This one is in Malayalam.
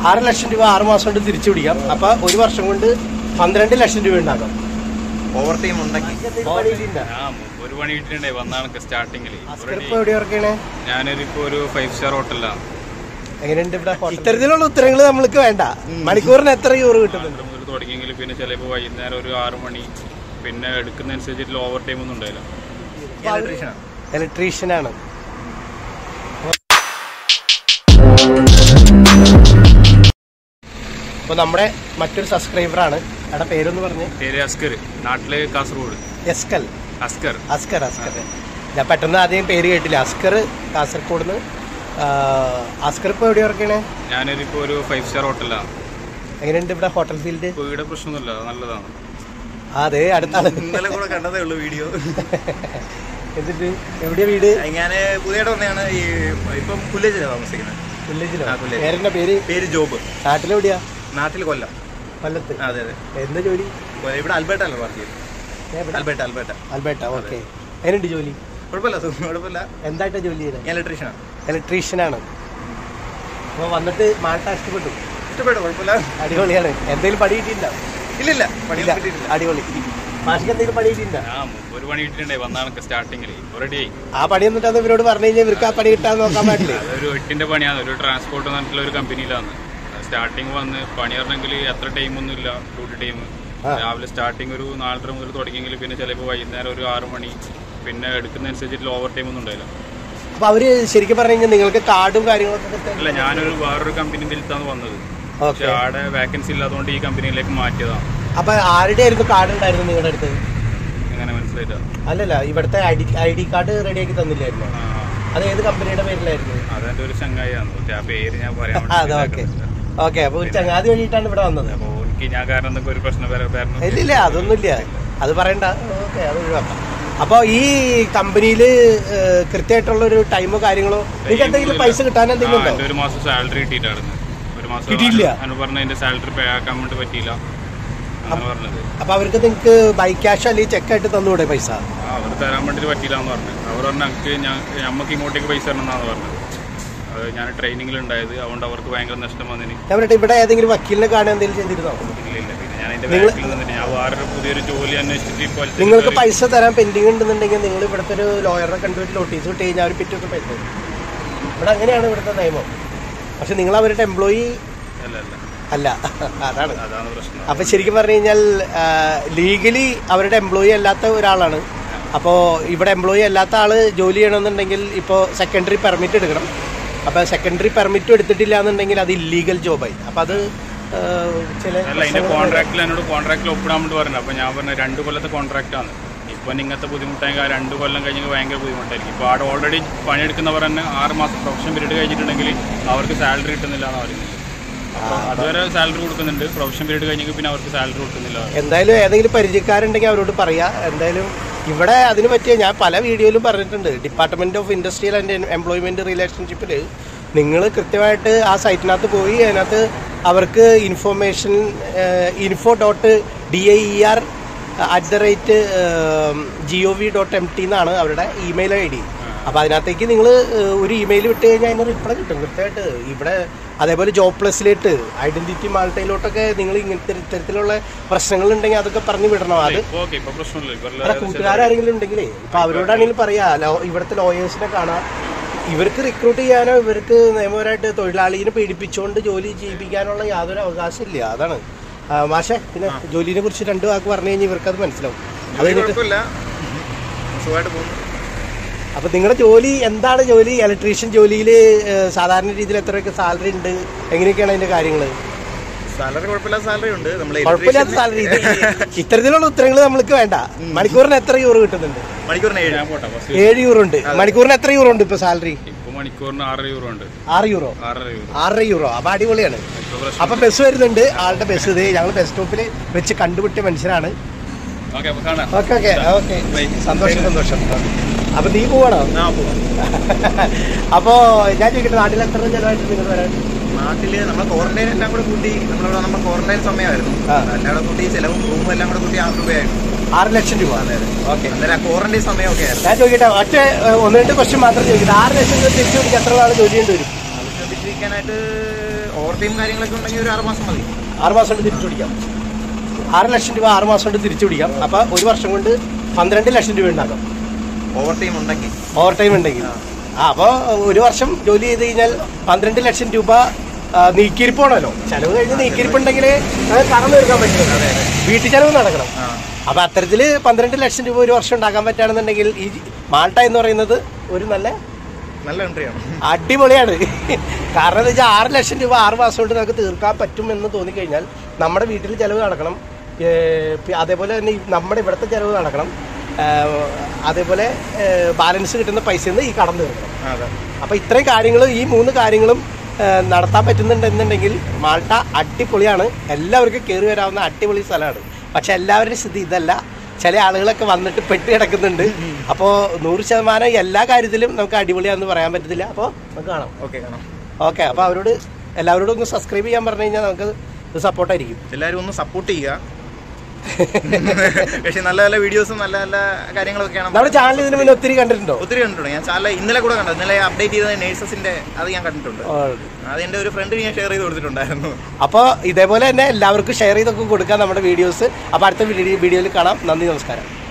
ആറ് ലക്ഷം രൂപ ആറ് മാസം കൊണ്ട് തിരിച്ചു പിടിക്കാം അപ്പൊ ഒരു വർഷം കൊണ്ട് പന്ത്രണ്ട് ലക്ഷം രൂപ ഉണ്ടാക്കാം ഓവർ ടൈം ഉണ്ടെങ്കിൽ ആ ഒരു പണി കിട്ടിയിട്ടുണ്ടായി വന്നാണ് സ്റ്റാർട്ടിങ്ങിൽ ഇപ്പൊ എവിടെ വർക്കാണ് ഞാനൊരിപ്പോ ഒരു ഫൈവ് സ്റ്റാർ ഹോട്ടലിലാണ് എങ്ങനെയുണ്ട് ഇവിടെ ഇത്തരത്തിലുള്ള ഉത്തരങ്ങൾ നമ്മൾക്ക് വേണ്ട മണിക്കൂറിന് എത്ര യൂറോ കിട്ടുന്നുണ്ട് ആറ് മുതൽ തുടങ്ങിയെങ്കിൽ പിന്നെ ചിലപ്പോൾ വൈകുന്നേരം ഒരു ആറ് മണി പിന്നെ എടുക്കുന്നതനുസരിച്ചിട്ട് ഓവർ ടൈം ഒന്നും ഉണ്ടായില്ല ഇലക്ട്രീഷ്യനാണ് ഇലക്ട്രീഷ്യനാണ് അപ്പോൾ നമ്മുടെ മറ്റൊരു സബ്സ്ക്രൈബറാണ് അവിടെ പേരൊന്ന് പറഞ്ഞ് പേര് അസ്കർ നാട്ടിലെ കാസർഗോഡ് എസ്കൽ അസ്കർ അസ്കർ അസ്കർ ഞാൻ പെട്ടെന്ന് ആദ്യം പേര് കേട്ടില്ല അസ്കർ കാസർഗോഡ് നിന്ന് അസ്കർ ഇപ്പോൾ എവിടെ വർക്കാണ് ഞാനൊരിപ്പോ ഒരു ഫൈവ് സ്റ്റാർ ഹോട്ടലിലാണ് എങ്ങനെയുണ്ട് ഇവിടെ ഹോട്ടൽ ഫീൽഡ് ഇപ്പോൾ ഇവിടെ പ്രശ്നമൊന്നുമില്ല നല്ലതാണ് അതെ അടുത്താണ് ഇന്നലെ കൂടെ കണ്ടതേ ഉള്ളൂ വീഡിയോ എന്നിട്ട് എവിടെയാ വീട് ഞാൻ പുതിയതായിട്ട് വന്നതാണ് ഈ ഇപ്പം പുല്ലേജിലാണ് താമസിക്കുന്നത് വില്ലേജിലോ ആ, വില്ലേജ്. പേരെന്താ പേര് പേര് ജോബ് നാട്ടിലെവിടെയാ നാട്ടിൽ കൊല്ലം കൊല്ലത്ത് അതെ അതെ എന്താ ജോലി കൊ- ഇവിടെ അൽബർട്ടല്ല വർക്ക് ചെയ്തത് ഞാൻ ഇവിടെ അൽബർട്ട അൽബർട്ട ആൽബർട്ട ഓക്കെ എങ്ങനെയുണ്ട് ജോലി കുഴപ്പമില്ല സു- കുഴപ്പമില്ല എന്തായിട്ടാ ജോലി ചെയ്യുന്നത് ഞാൻ ഇലക്ട്രീഷ്യനാണ് ഇലക്ട്രീഷ്യനാണ് അപ്പോൾ വന്നിട്ട് മാൾട്ട ഇഷ്ടപ്പെട്ടു ഇഷ്ടപ്പെട്ടു കുഴപ്പമില്ല അടിപൊളിയാണ് എന്തെങ്കിലും പണി കിട്ടിയിട്ടുണ്ടോ ഇല്ലില്ല പണി ഇല്ല കിട്ടിയിട്ടില്ല അടിപൊളി മാഷിക്ക് എന്തെങ്കിലും പണി കിട്ടിയിട്ടുണ്ടോ ആ ഒരു പണി കിട്ടിയിട്ടുണ്ടായി വന്നാണ് സ്റ്റാർട്ടിങ്ങിൽ റെഡി ആയി ആ പണി എന്നിട്ട് ഇവരോട് പറഞ്ഞു കഴിഞ്ഞാൽ ഇവർക്ക് ആ പണി കിട്ടാൻ നോക്കാൻ പാടില്ലേ അതൊരു എട്ടിന്റെ പണിയാണ് ഒരു ട്രാൻസ്പോർട്ട് എന്ന് പറഞ്ഞിട്ടുള്ള ഒരു കമ്പനിയിലാണ് സ്റ്റാർട്ടിങ് വന്ന് പണി പറഞ്ഞെങ്കിൽ എത്ര ടൈമൊന്നും ഇല്ല ഡ്യൂട്ടി ടൈം ആ. രാവിലെ സ്റ്റാർട്ടിങ് ഒരു നാലര മുതൽ തുടങ്ങിയെങ്കിൽ പിന്നെ ചിലപ്പോൾ വൈകുന്നേരം ഒരു ആറ് മണി പിന്നെ എടുക്കുന്നതനുസരിച്ചിട്ടുള്ള ഓവർ ടൈം ഒന്നും ഉണ്ടായില്ല അപ്പൊ അവര് ശരിക്കും പറഞ്ഞു കഴിഞ്ഞാൽ നിങ്ങൾക്ക് കാർഡും കാര്യങ്ങളൊക്കെ കിട്ടാൻ- അല്ല ഞാനൊരു വേറൊരു കമ്പനി ഇതിലാണ് വന്നത് ഓക്കെ പക്ഷെ ആടെ വാക്കൻസി ഇല്ലാത്തതുകൊണ്ട് ഈ കമ്പനിയിലേക്ക് മാറ്റിയതാണ് അപ്പൊ ആരുടെ ആയിരുന്നു കാർഡ് ഉണ്ടായിരുന്നു നിങ്ങളുടെ അടുത്ത് എങ്ങനെ മനസ്സിലായിട്ടാ അല്ലല്ല ഇവിടുത്തെ I D I D card റെഡിയാക്കി തന്നില്ലായിരുന്നു ആ, അത് ഏത് കമ്പനിയുടെ പേരിലായിരുന്നു അതെന്റെ ഒരു ചങ്ങായിയാണ് പക്ഷെ ആ പേര് ഞാൻ പറയാൻ അതെ ഓക്കെ ഓക്കെ അപ്പൊ ഒരു ചങ്ങാതി വഴിയിട്ടാണ് ഇവിടെ വന്നത് അപ്പോൾ എനിക്ക് ഞാൻ കാരണം എന്തൊക്കെ ഒരു പ്രശ്നം വരെ വരണം ഇല്ലില്ല അതൊന്നുമില്ല അത് പറയണ്ട ഓക്കെ അത് ഒഴിവാക്കാം അപ്പൊ ഈ കമ്പനിയിൽ കൃത്യമായിട്ടുള്ള ഒരു ടൈമോ കാര്യങ്ങളോ നിങ്ങൾക്ക് എന്തെങ്കിലും പൈസ കിട്ടാൻ എന്തെങ്കിലും ആ, ഉണ്ടോ എൻ്റെ ഒരു മാസം സാലറി കിട്ടിയിട്ടായിരുന്നു ഒരു മാസം കിട്ടിയില്ല? അനു പറഞ്ഞ എന്റെ സാലറി പേ ആക്കാൻ വേണ്ടി പറ്റിയില്ല അങ്ങനെ പറഞ്ഞത് അപ്പൊ അവർക്ക് നിങ്ങൾക്ക് ബൈ ക്യാഷ് അല്ലെങ്കിൽ ചെക്ക് ആയിട്ട് തന്നുകൂടെ പൈസ ആ, അവർ തരാൻ വേണ്ടി പറ്റിയില്ല എന്ന് പറഞ്ഞു അവർ പറഞ്ഞു ഞങ്ങൾക്ക് ഞാൻ നമുക്ക് ഇങ്ങോട്ടേക്ക് പൈസ തരണം എന്നാണ് പറഞ്ഞത് അത് ഞാൻ ട്രെയിനിങ്ങിൽ ഉണ്ടായത് അതുകൊണ്ട് അവർക്ക് ഭയങ്കര നഷ്ടം വന്നിന് ഞാൻ പറഞ്ഞിട്ട് ഇവിടെ ഏതെങ്കിലും വക്കീലിനെ കാണാൻ എന്തെങ്കിലും ചെയ്തിരുന്നോ ഇല്ല ഇല്ല പിന്നെ ഞാൻ അതിന്റെ നിങ്ങൾ- ബാക്കിൽ നിന്നിട്ട് ഞാൻ വേറൊരു പുതിയൊരു ജോലി അന്വേഷിച്ചിട്ട് ഇപ്പോൾ നിങ്ങൾക്ക് പൈസ തരാൻ പെൻഡിങ് ഉണ്ടെന്നുണ്ടെങ്കിൽ നിങ്ങൾ ഇവിടുത്തെ ഒരു ലോയറിനെ കണ്ടുപോയിട്ട് നോട്ടീസ് വിട്ട് കഴിഞ്ഞാൽ അവർ പിറ്റേ ദിവസം പൈസ തരും ഇവിടെ അങ്ങനെയാണ് ഇവിടുത്തെ നിയമം പക്ഷെ നിങ്ങൾ അവരുടെ എംപ്ലോയി അല്ല അല്ല അല്ല അതാണ് അതാണ് പ്രശ്നം അപ്പൊ ശരിക്കും പറഞ്ഞു കഴിഞ്ഞാൽ ലീഗലി അവരുടെ എംപ്ലോയി അല്ലാത്ത ഒരാളാണ് അപ്പോൾ ഇവിടെ എംപ്ലോയി അല്ലാത്ത ആള് ജോലി ചെയ്യണമെന്നുണ്ടെങ്കിൽ ഇപ്പോൾ സെക്കൻഡറി പെർമിറ്റ് എടുക്കണം അപ്പോൾ സെക്കൻഡറി പെർമിറ്റ് എടുത്തിട്ടില്ല എന്നുണ്ടെങ്കിൽ അത് ഇല്ലീഗൽ ജോബായി അപ്പം അത് ആ, ചില അല്ല ഇതിന്റെ കോൺട്രാക്റ്റിൽ എന്നോട് കോൺട്രാക്റ്റിൽ ഒപ്പിടാൻ വേണ്ടി പറഞ്ഞു അപ്പൊ ഞാൻ പറഞ്ഞു രണ്ട് കൊല്ലത്തെ കോൺട്രാക്റ്റ് ആണ് ഇപ്പൊ ഇങ്ങനത്തെ ബുദ്ധിമുട്ടായി രണ്ട് കൊല്ലം കഴിഞ്ഞെങ്കിൽ ഭയങ്കര ബുദ്ധിമുട്ടായിരിക്കും ഇപ്പൊ അവിടെ ഓൾറെഡി പണിയെടുക്കുന്നവർ തന്നെ ആറ് മാസം പ്രൊഫഷൻ പീരീഡ് കഴിഞ്ഞിട്ടുണ്ടെങ്കിൽ അവർക്ക് സാലറി കിട്ടുന്നില്ല എന്ന് പറയുന്നത് അപ്പൊ അതുവരെ സാലറി കൊടുക്കുന്നുണ്ട് പ്രൊഫഷൻ പീരീഡ് കഴിഞ്ഞെങ്കിൽ പിന്നെ അവർക്ക് സാലറി കൊടുക്കുന്നില്ല എന്തായാലും ഏതെങ്കിലും പരിചയക്കാരുണ്ടെങ്കിൽ അവരോട് പറയാ എന്തായാലും ഇവിടെ അതിന് പറ്റിയ ഞാൻ പല വീഡിയോയിലും പറഞ്ഞിട്ടുണ്ട് department of industrial and employment റിലേഷൻഷിപ്പിൽ നിങ്ങൾ കൃത്യമായിട്ട് ആ സൈറ്റിനകത്ത് പോയി അതിനകത്ത് അവർക്ക് information info dot D I E R at the rate G O V dot M T എന്നാണ് അവരുടെ ഇമെയിൽ ഐ ഡി അപ്പോൾ അതിനകത്തേക്ക് നിങ്ങൾ ഒരു ഇമെയിൽ വിട്ട് കഴിഞ്ഞാൽ അതിന് റിപ്ലൈ കിട്ടും കൃത്യമായിട്ട് ഇവിടെ അതേപോലെ ജോബ് പ്ലസിലേക്ക് ഐഡന്റിറ്റി മാൾട്ടയിലോട്ടൊക്കെ നിങ്ങൾ ഇങ്ങനത്തെ ഇത്തരത്തിലുള്ള പ്രശ്നങ്ങൾ ഉണ്ടെങ്കിൽ അതൊക്കെ പറഞ്ഞു വിടണം അത് ഇപ്പൊ ഓക്കെ ഇപ്പൊ പ്രശ്നമില്ല ഇവിടെ ഇവരുടെ കൂട്ടുകാരെങ്കിലും ഉണ്ടെങ്കിലേ ഇപ്പൊ അവരോടാണെങ്കിലും പറയാ ലോ- ഇവിടുത്തെ ലോയേഴ്സിനെ കാണാം ഇവർക്ക് റിക്രൂട്ട് ചെയ്യാനോ ഇവർക്ക് നിയമപരമായിട്ട് തൊഴിലാളിയെ പീഡിപ്പിച്ചുകൊണ്ട് ജോലി ചെയ്യിപ്പിക്കാനുള്ള യാതൊരു അവകാശമില്ല അതാണ് ആ, മാഷെ പിന്നെ ജോലിനെ കുറിച്ച് രണ്ട് വാക്ക് പറഞ്ഞു കഴിഞ്ഞാൽ ഇവർക്ക് അത് മനസ്സിലാവും അത് ജോലി കഴിഞ്ഞിട്ട് കുഴപ്പമില്ല സുഖമായിട്ട് പോകുന്നു അപ്പൊ നിങ്ങളുടെ ജോലി എന്താണ് ജോലി ഇലക്ട്രീഷ്യൻ ജോലിയിൽ സാധാരണ രീതിയിൽ എത്രയൊക്കെ സാലറി ഉണ്ട് എങ്ങനെയൊക്കെയാണ് അതിന്റെ കാര്യങ്ങൾ സാലറി കുഴപ്പമില്ലാത്ത സാലറി ഉണ്ട് നമ്മൾ കുഴപ്പമില്ലാത്ത സാലറി ഇത് ഇത്തരത്തിലുള്ള ഉത്തരങ്ങൾ നമ്മൾക്ക് വേണ്ട മണിക്കൂറിന് എത്ര യൂറോ കിട്ടുന്നുണ്ട് മണിക്കൂറിന് ഏഴ് ഞാൻ പോട്ടെ ബസ് ഏഴ് യൂറോ ഉണ്ട് മണിക്കൂറിന് എത്ര യൂറോ ഉണ്ട് ഇപ്പൊ സാലറി ഇപ്പൊ മണിക്കൂറിന് ആറര യൂറോ ഉണ്ട് ആറ് യൂറോ ആറര യൂറോ ആറര യൂറോ അപ്പൊ അടിപൊളിയാണ് ഇപ്പൊ പ്രശ്നം അപ്പൊ ബസ് വരുന്നുണ്ട് ആളുടെ ബസ് ഇത് ഞങ്ങൾ ബസ് സ്റ്റോപ്പിൽ വെച്ച് കണ്ടുപിട്ടിയ മനുഷ്യനാണ് ഓക്കെ അപ്പൊ കാണാം ഓക്കെ ഓക്കെ ഓക്കെ സന്തോഷം സന്തോഷം അപ്പൊ നീ പോവാണോ ആ പോവാം അപ്പോ ഞാൻ ചോദിക്കട്ടെ നാട്ടിൽ എത്ര ചെലവായിട്ട് നിങ്ങൾ വരാൻ നാട്ടില് നമ്മളെ ക്വാറന്റൈൻ എല്ലാം കൂടെ കൂട്ടി നമ്മളിവിടെ നമ്മൾ ക്വാറന്റൈൻ സമയമായിരുന്നു ആ. എല്ലാം കൂടെ കൂട്ടി ചെലവും റൂമും എല്ലാം കൂടെ കൂട്ടി ആറ് രൂപയായിരുന്നു ആറ് ലക്ഷം രൂപ ഓക്കെ അന്നേരം ആ ക്വാറന്റൈൻ സമയമൊക്കെ ആയിരുന്നു ഞാൻ ചോദിക്കട്ടെ ഒറ്റ ഏഹ്, ഒന്ന് രണ്ട് ക്വസ്റ്റ്യൻ മാത്രം ചോദിക്കട്ടെ ആറ് ലക്ഷം രൂപ തിരിച്ചു പിടിച്ച് എത്ര നാൾ ജോലി ചെയ്യേണ്ടി വരും ആവശ്യം വിജയിക്കാനായിട്ട് ഓവർ ഓവർ ടൈം കാര്യങ്ങളൊക്കെ ഉണ്ടെങ്കിൽ ഒരു ആറ് മാസം മതി ആറ് മാസം കൊണ്ട് തിരിച്ചു പിടിക്കാം ആറ് ലക്ഷം രൂപ ആറ് മാസം കൊണ്ട് തിരിച്ചു പിടിക്കാം അപ്പോൾ ഒരു വർഷം കൊണ്ട് പന്ത്രണ്ട് ലക്ഷം രൂപ ഉണ്ടാക്കാം ഓവർ ടൈം ഉണ്ടെങ്കിൽ ഓവർ ടൈം ഉണ്ടെങ്കിൽ ആ അപ്പോൾ ഒരു വർഷം ജോലി ചെയ്ത് കഴിഞ്ഞാൽ പന്ത്രണ്ട് ലക്ഷം രൂപ ആ, നീക്കിയിരിപ്പാണല്ലോ ചെലവ് കഴിഞ്ഞ് നീക്കിയിരിപ്പുണ്ടെങ്കിൽ അത് കടം തീർക്കാൻ പറ്റില്ല വീട്ടു ചെലവ് നടക്കണം ആ അപ്പൊ അത്തരത്തിൽ പന്ത്രണ്ട് ലക്ഷം രൂപ ഒരു വർഷം ഉണ്ടാക്കാൻ പറ്റുകയാണെന്നുണ്ടെങ്കിൽ ഈ മാൾട്ട എന്ന് പറയുന്നത് ഒരു നല്ല നല്ല എൻട്രിയാണ് അടിപൊളിയാണ് കാരണം എന്താ വെച്ചാൽ ആറ് ലക്ഷം രൂപ ആറ് മാസം കൊണ്ട് നമുക്ക് തീർക്കാൻ പറ്റുമെന്ന് തോന്നിക്കഴിഞ്ഞാൽ നമ്മുടെ വീട്ടിൽ ചിലവ് നടക്കണം ഏ, പി- അതേപോലെ തന്നെ ഈ നമ്മുടെ ഇവിടുത്തെ ചിലവ് നടക്കണം ഏ, അതേപോലെ ഏ, ബാലൻസ് കിട്ടുന്ന പൈസയിൽ നിന്ന് ഈ കടം തീർക്കണം അതെ അപ്പോൾ ഇത്രയും കാര്യങ്ങൾ ഈ മൂന്ന് കാര്യങ്ങളും ഏ, നടത്താൻ പറ്റുന്നുണ്ടെന്നുണ്ടെങ്കിൽ മാൾട്ട അടിപൊളിയാണ് എല്ലാവർക്കും കയറി വരാവുന്ന അടിപൊളി സ്ഥലമാണ് പക്ഷെ എല്ലാവരുടെയും സ്ഥിതി ഇതല്ല ചില ആളുകളൊക്കെ വന്നിട്ട് പെട്ട് കിടക്കുന്നുണ്ട് അപ്പോൾ നൂറ് ശതമാനം എല്ലാ കാര്യത്തിലും നമുക്ക് അടിപൊളിയാണെന്ന് പറയാൻ പറ്റത്തില്ല അപ്പോൾ നമുക്ക് കാണാം ഓക്കെ കാണാം ഓക്കെ അപ്പോൾ അവരോട് എല്ലാവരോടും ഒന്ന് സബ്സ്ക്രൈബ് ചെയ്യാൻ പറഞ്ഞു കഴിഞ്ഞാൽ നമുക്ക് ഇത് സപ്പോർട്ടായിരിക്കും എല്ലാവരും ഒന്ന് സപ്പോർട്ട് ചെയ്യുക പക്ഷെ നല്ല നല്ല വീഡിയോസും നല്ല നല്ല കാര്യങ്ങളൊക്കെയാണ് നമ്മുടെ ചാനൽ ഇതിന് മുന്നേ ഒത്തിരി കണ്ടിട്ടുണ്ടോ ഒത്തിരി കണ്ടിട്ടുണ്ട് ഞാൻ ചാനൽ ഇന്നലെ കൂടെ കണ്ടു ഇന്നലെ അപ്ഡേറ്റ് ചെയ്ത നേഴ്സസിന്റെ അത് ഞാൻ കണ്ടിട്ടുണ്ട് അത് എൻ്റെ ഒരു ഫ്രണ്ടിന് ഞാൻ ഷെയർ ചെയ്ത് കൊടുത്തിട്ടുണ്ടായിരുന്നു അപ്പോൾ ഇതേപോലെ തന്നെ എല്ലാവർക്കും ഷെയർ ചെയ്തൊക്കെ കൊടുക്കാം നമ്മുടെ വീഡിയോസ് അപ്പോൾ അടുത്ത വീഡിയോയിൽ കാണാം നന്ദി നമസ്കാരം